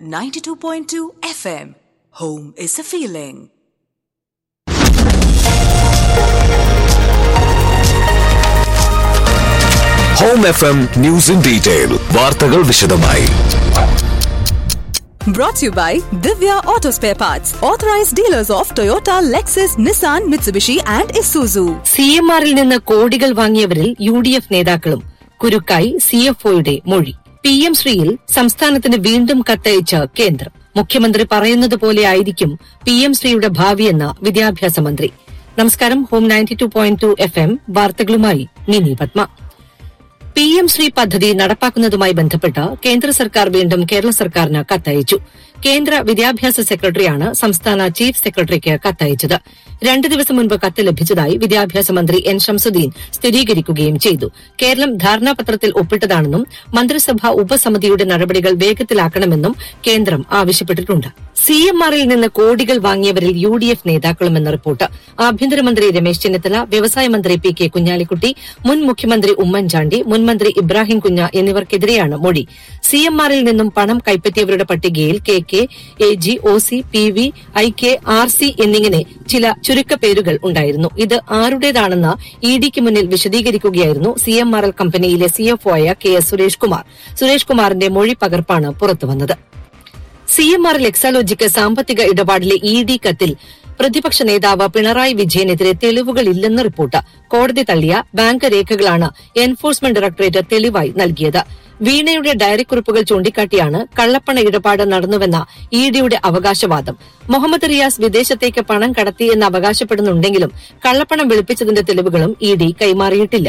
92.2 FM. Home is a feeling. Home F M news in detail വാർത്തകൾ വിശദമായി Brought to you by Divya Auto Spare Parts, authorized dealers of Toyota, Lexus, Nissan, Mitsubishi, and Isuzu. C M ആറിൽ നിന്ന് കോടികൾ വാങ്ങിയവരിൽ U D F നേതാക്കളും കുരുക്കായി C F ഒയുടെ മൊഴി P M ശ്രീയിൽ സംസ്ഥാനത്തിന് വീണ്ടും കത്തയച്ച കേന്ദ്രം മുഖ്യമന്ത്രി പറയുന്നത് പോലെ ആയിരിക്കും പി എം ശ്രീയുടെ ഭാവിയെന്ന വിദ്യാഭ്യാസ മന്ത്രി നമസ്കാരം home ninety two point two F M വാർത്തകളുമായി മിനി പത്മ പി എം ശ്രീ പദ്ധതി നടപ്പാക്കുന്നതുമായി ബന്ധപ്പെട്ട് കേന്ദ്ര സർക്കാർ വീണ്ടും കേരള സർക്കാരിന് കത്തയച്ചു കേന്ദ്ര വിദ്യാഭ്യാസ സെക്രട്ടറിയാണ് സംസ്ഥാന ചീഫ് സെക്രട്ടറിക്ക് കത്തയച്ചത് രണ്ട് ദിവസം മുൻപ് കത്ത് ലഭിച്ചതായി വിദ്യാഭ്യാസ മന്ത്രി എൻ ഷംസുദ്ദീൻ സ്ഥിരീകരിക്കുകയും ചെയ്തു കേരളം ധാരണാപത്രത്തിൽ ഒപ്പിട്ടതാണെന്നും മന്ത്രിസഭാ ഉപസമിതിയുടെ നടപടികൾ വേഗത്തിലാക്കണമെന്നും കേന്ദ്രം ആവശ്യപ്പെട്ടിട്ടുണ്ട് സി എം ആറിൽ നിന്ന് കോടികൾ വാങ്ങിയവരിൽ യു ഡി എഫ് നേതാക്കളുമെന്ന റിപ്പോർട്ട് ആഭ്യന്തരമന്ത്രി രമേശ് ചെന്നിത്തല വ്യവസായ മന്ത്രി പി കെ കുഞ്ഞാലിക്കുട്ടി മുൻ മുഖ്യമന്ത്രി ഉമ്മൻചാണ്ടി മുൻ മന്ത്രി ഇബ്രാഹിം കുഞ്ഞ എന്നിവർക്കെതിരെയാണ് മൊഴി സി എം ആറിൽ നിന്നും പണം കൈപ്പറ്റിയവരുടെ പട്ടികയിൽ K K A G O C P V I K R C എന്നിങ്ങനെ ചില ചുരുക്കപ്പേരുകൾ ഉണ്ടായിരുന്നു ഇത് ആരുടേതാണെന്ന് ഇ ഡിക്ക് മുന്നിൽ വിശദീകരിക്കുകയായിരുന്നു സി എം ആർ എൽ കമ്പനിയിലെ സിഎഫ്ഒ ആയ കെ എസ് സുരേഷ് കുമാർ സുരേഷ് കുമാറിന്റെ മൊഴി പകർപ്പാണ് പുറത്തുവന്നത് സി എം ആർ എക്സാലോജിക്ക് സാമ്പത്തിക ഇടപാടിലെ ഇ ഡി കത്തിൽ പ്രതിപക്ഷ നേതാവ് പിണറായി വിജയനെതിരെ തെളിവുകളില്ലെന്ന് റിപ്പോർട്ട് കോടതി തള്ളിയ ബാങ്ക് രേഖകളാണ് എൻഫോഴ്സ്മെന്റ് ഡയറക്ടറേറ്റ് തെളിവായി നൽകിയത് വീണയുടെ ഡയറിക്കുറിപ്പുകൾ ചൂണ്ടിക്കാട്ടിയാണ് കള്ളപ്പണ ഇടപാട് നടന്നുവെന്ന ഇ ഡിയുടെ അവകാശവാദം മുഹമ്മദ് റിയാസ് വിദേശത്തേക്ക് പണം കടത്തി എന്ന് അവകാശപ്പെടുന്നുണ്ടെങ്കിലും കള്ളപ്പണം വെളുപ്പിച്ചതിന്റെ തെളിവുകളും ഇ ഡി കൈമാറിയിട്ടില്ല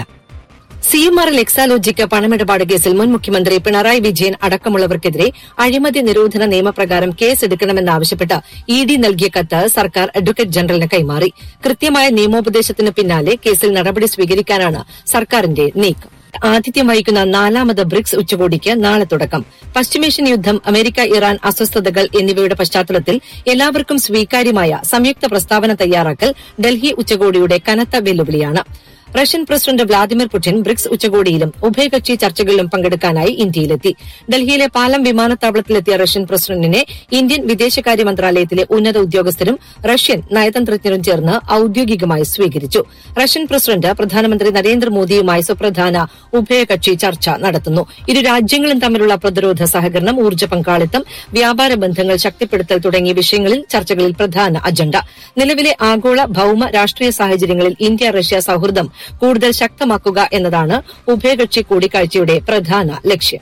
C M R L Exalogic പണമിടപാട് കേസിൽ മുൻ മുഖ്യമന്ത്രി പിണറായി വിജയൻ അടക്കമുള്ളവർക്കെതിരെ അഴിമതി നിരോധന നിയമപ്രകാരം കേസെടുക്കണമെന്നാവശ്യപ്പെട്ട് ഇ ഡി നൽകിയ കത്ത് സർക്കാർ അഡ്വക്കേറ്റ് ജനറലിന് കൈമാറി കൃത്യമായ നിയമോപദേശത്തിന് പിന്നാലെ കേസിൽ നടപടി സ്വീകരിക്കാനാണ് സർക്കാരിന്റെ നീക്കം ആതിഥ്യം വഹിക്കുന്ന നാലാമത് ബ്രിക്സ് ഉച്ചകോടിക്ക് നാളെ തുടക്കം പശ്ചിമേഷ്യൻ യുദ്ധം അമേരിക്ക ഇറാൻ അസ്വസ്ഥതകൾ എന്നിവയുടെ പശ്ചാത്തലത്തിൽ എല്ലാവർക്കും സ്വീകാര്യമായ സംയുക്ത പ്രസ്താവന തയ്യാറാക്കൽ ഡൽഹി ഉച്ചകോടിയുടെ കനത്ത വെല്ലുവിളിയാണ് Russian president Vladimir Putin BRICS ഉച്ചകോടിയിലും ഉഭയകക്ഷി ചർച്ചകളിലും പങ്കെടുക്കാനായി ഇന്ത്യയിലെത്തി ഡൽഹിയിലെ പാലം വിമാനത്താവളത്തിലെത്തിയ റഷ്യൻ പ്രസിഡന്റിനെ ഇന്ത്യൻ വിദേശകാര്യ മന്ത്രാലയത്തിലെ ഉന്നത ഉദ്യോഗസ്ഥരും റഷ്യൻ നയതന്ത്രജ്ഞരും ചേർന്ന് ഔദ്യോഗികമായി സ്വീകരിച്ചു റഷ്യൻ പ്രസിഡന്റ് പ്രധാനമന്ത്രി നരേന്ദ്രമോദിയുമായി സുപ്രധാന ഉഭയകക്ഷി ചർച്ച നടത്തുന്നു ഇരു രാജ്യങ്ങളും തമ്മിലുള്ള പ്രതിരോധ സഹകരണം ഊർജ്ജ പങ്കാളിത്തം വ്യാപാര ബന്ധങ്ങൾ ശക്തിപ്പെടുത്തൽ തുടങ്ങിയ വിഷയങ്ങളിൽ ചർച്ചകളിൽ പ്രധാന അജണ്ട നിലവിലെ ആഗോള ഭൌമ രാഷ്ട്രീയ സാഹചര്യങ്ങളിൽ ഇന്ത്യ റഷ്യ സൌഹൃദം കൂടുതൽ ശക്തമാക്കുക എന്നതാണ് ഉഭയകക്ഷി കൂടിക്കാഴ്ചയുടെ പ്രധാന ലക്ഷ്യം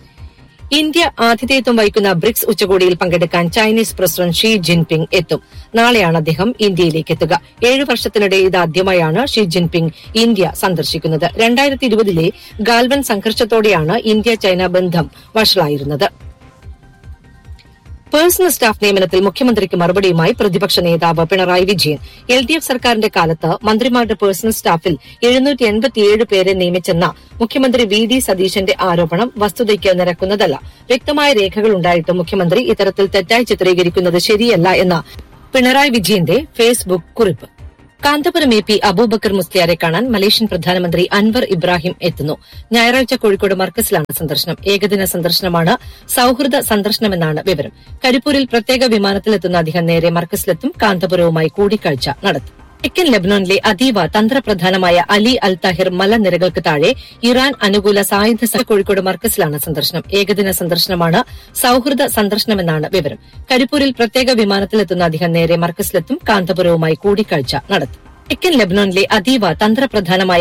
ഇന്ത്യ ആതിഥേയത്വം വഹിക്കുന്ന ബ്രിക്സ് ഉച്ചകോടിയിൽ പങ്കെടുക്കാൻ ചൈനീസ് പ്രസിഡന്റ് ഷീ ജിൻപിങ് എത്തും നാളെയാണ് അദ്ദേഹം ഇന്ത്യയിലേക്ക് എത്തുക ഏഴു വർഷത്തിനിടെ ഇതാദ്യമായാണ് ഷീ ജിൻപിങ് ഇന്ത്യ സന്ദർശിക്കുന്നത് രണ്ടായിരത്തി ഇരുപതിലെ ഗാൽവൻ സംഘർഷത്തോടെയാണ് ഇന്ത്യ ചൈന ബന്ധം വഷളായിരുന്നത് പേഴ്സണൽ സ്റ്റാഫ് നിയമനത്തിൽ മുഖ്യമന്ത്രിക്ക് മറുപടിയുമായി പ്രതിപക്ഷ നേതാവ് Pinarayi Vijayan L D F സർക്കാരിന്റെ കാലത്ത് മന്ത്രിമാരുടെ പേഴ്സണൽ സ്റ്റാഫിൽ എഴുന്നൂറ്റി എൺപത്തിയേഴ് പേരെ നിയമിച്ചെന്ന മുഖ്യമന്ത്രി വി ഡി സതീശന്റെ ആരോപണം വസ്തുതയ്ക്ക് നിരക്കുന്നതല്ല വ്യക്തമായ രേഖകൾ ഉണ്ടായിട്ടും മുഖ്യമന്ത്രി ഇത്തരത്തിൽ തെറ്റായി ചിത്രീകരിക്കുന്നത് ശരിയല്ല എന്ന പിണറായി വിജയന്റെ ഫേസ്ബുക്ക് കുറിപ്പ് കാന്തപുരം എ പി അബൂബക്കർ മുസ്ലിയാരെ കാണാൻ മലേഷ്യൻ പ്രധാനമന്ത്രി അൻവർ ഇബ്രാഹിം എത്തുന്നു ഞായറാഴ്ച കോഴിക്കോട് മർക്കസിലാണ് സന്ദർശനം ഏകദിന സന്ദർശനമാണ് സൌഹൃദ സന്ദർശനമെന്നാണ് വിവരം കരിപ്പൂരിൽ പ്രത്യേക വിമാനത്തിലെത്തുന്ന അദ്ദേഹം നേരെ മർക്കസിലെത്തും കാന്തപുരവുമായി കൂടിക്കാഴ്ച നടത്തും തെക്കൻ ലെബനോനിലെ അതീവ തന്ത്രപ്രധാനമായ അലി അൽ തഹിർ മലനിരകൾക്ക് താഴെ ഇറാൻ അനുകൂല സായുധ സ- കോഴിക്കോട് മർക്കസിലാണ് സന്ദർശനം ഏകദിന സന്ദർശനമാണ് സൌഹൃദ സന്ദർശനമെന്നാണ് വിവരം കരിപ്പൂരിൽ പ്രത്യേക വിമാനത്തിലെത്തുന്ന അദ്ദേഹം നേരെ മർക്കസിലെത്തും കാന്തപുരവുമായി കൂടിക്കാഴ്ച നടത്തും തെക്കൻ ലെബനോനിലെ അതീവ തന്ത്രപ്രധാനമായ